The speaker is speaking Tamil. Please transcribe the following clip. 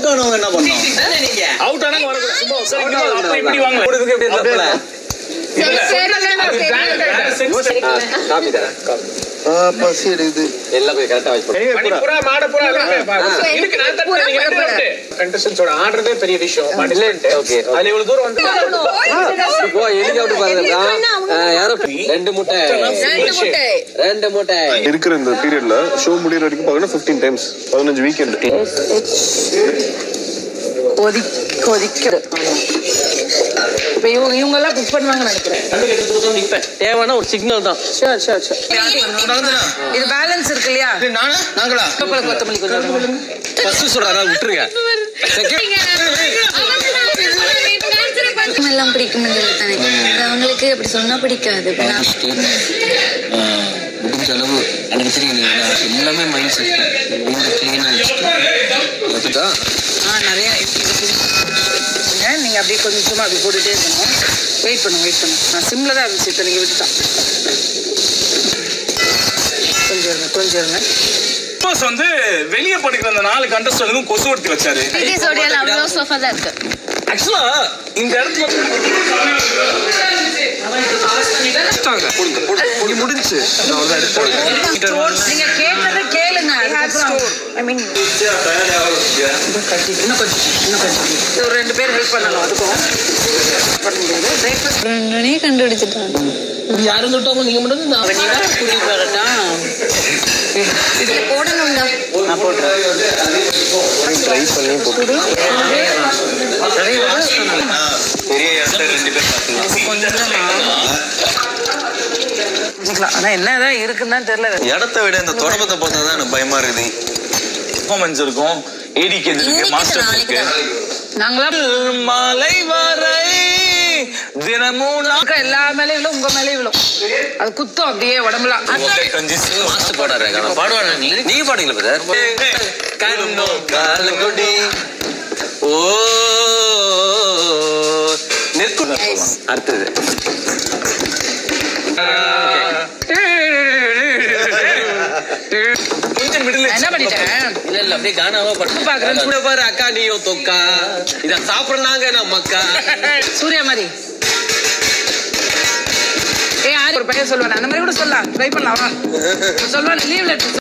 ஆனவங்க என்ன பண்ணோம் அவுட் ஆனா வரக்கூடாது சும்மா சரி, இங்க வா, அப்ப இப்படி வாங்க பசி எடுக்குது எல்லாம் போய் கரெக்டா வச்சு போடு. மணிப்புறா மாடப்புறா எல்லாமே பாருங்க. இருக்கு நான் தான் நீங்க என்ன பண்ணிட்டு கண்டஸ்டன்ஸோட ஆடுறதே பெரிய விஷயம் பார்ட்டிசிபென்ட் Okay, okay. அதுல இவ்வளவு தூரம் வந்து இப்போ எலிக்கு அவுட் பாருங்கடா யாரோ ரெண்டு முட்டை ரெண்டு முட்டை இருக்கிற இந்த பீரியட்ல ஷோ முடியற வரைக்கும் பாக்கணும் 15 டைம்ஸ் பதினஞ்சு வீக்கெண்ட் கொதி கொதிக்குது இப்ப இவங்க இவங்க எல்லாம் புக் பண்ணுவாங்கன்னு நினைக்கிறேன் தேவைன்னா ஒரு சிக்னல் தான் ஷூர் ஷூர் ஷூர் இது பேலன்ஸ் இருக்கு இல்லையா நானா நாங்களா கப்பல கொத்தமல்லி கொஞ்சம் ஃபர்ஸ்ட் சொல்றாரா விட்டுருங்க எல்லாம் பிடிக்கும் தானே அது அவங்களுக்கு அப்படி சொன்னா பிடிக்காது இப்ப நான் முடிஞ்ச அளவு எனக்கு தெரியும் எல்லாமே மைண்ட் செட் மைண்ட் கிளீனாக வச்சுட்டு அதுதான் ஆ நிறைய இருக்கு. இது நீங்க அப்படியே கொஞ்சமா அப்படி போட்டுட்டே இருக்கணும் வெயிட் பண்ணுங்க வெயிட் பண்ணுங்க நான் சிம்ல தான் இருந்துச்சு இப்போ நீங்க விட்டுட்டான் கொஞ்சம் இருங்க கொஞ்சம் இருங்க பாஸ் வந்து வெளிய படிக்கிற அந்த நாலு கண்டஸ்டன்ட் கொசு ஒட்டி வச்சாரு அவ்வளோ சோஃபா தான் இருக்கு ஆக்சுவலா இந்த இடத்துல முடிஞ்சு நீங்க கேட்டதை கேளுங்க ஐ மீன் இன்னும் கொஞ்சம் இன்னும் கொஞ்சம் இது ஒரு ரெண்டு பேர் ஹெல்ப் பண்ணணும் அதுக்கும் பண்ண முடியாது பிரேக்ஃபாஸ்ட் ரெண்டனே கண்டுபிடிச்சிட்டாங்க யாரும் தொட்டவங்க நீங்க மட்டும் தான் நீ தான் கூட்டிட்டு வரட்டா இதுல போடணும்டா ட்ரை பண்ணி போட்டு பெரிய இடத்துல ரெண்டு பேர் கொஞ்சம் ஆனா என்னதான் இருக்குன்னு தான் தெரியல இடத்த விட இந்த தொடப்பத்தை பார்த்தா தான் எனக்கு பயமா இருக்குது பெர்ஃபார்மன்ஸ் இருக்கும் ஏடிக்கு இருக்கு இன்னைக்கு மாஸ்டர் நாளைக்கு இருக்கு தான் நாங்களாம் மாலை வரை தினமும் நான் அக்கா எல்லா மேலேயும் விழும் உங்க மேலேயும் விழும் அது குத்தம் அப்படியே உடம்புலாம் மாஸ்டர் பாடாரு நான் பாடுவாரு நீ நீங்க பாடுங்களா பிரதர் கண்ணோ காலங்குடி ஓ நிற்கும் அடுத்தது கொஞ்சம் மிடில் நான் என்ன பண்ணிட்டேன் இல்ல இல்ல அப்படியே கானாவா பாட்டு பாக்குறேன். கூட பாரு அக்கா நீயோ தொக்கா இத சாப்பிடுறாங்க நம்ம அக்கா சூர்யா மாதிரி ஏ யாரு ஒரு பையன் சொல்லுவான் அந்த மாதிரி கூட சொல்லலாம் ட்ரை பண்ணலாம் சொல்லுவான் லீவ் லெட்டர்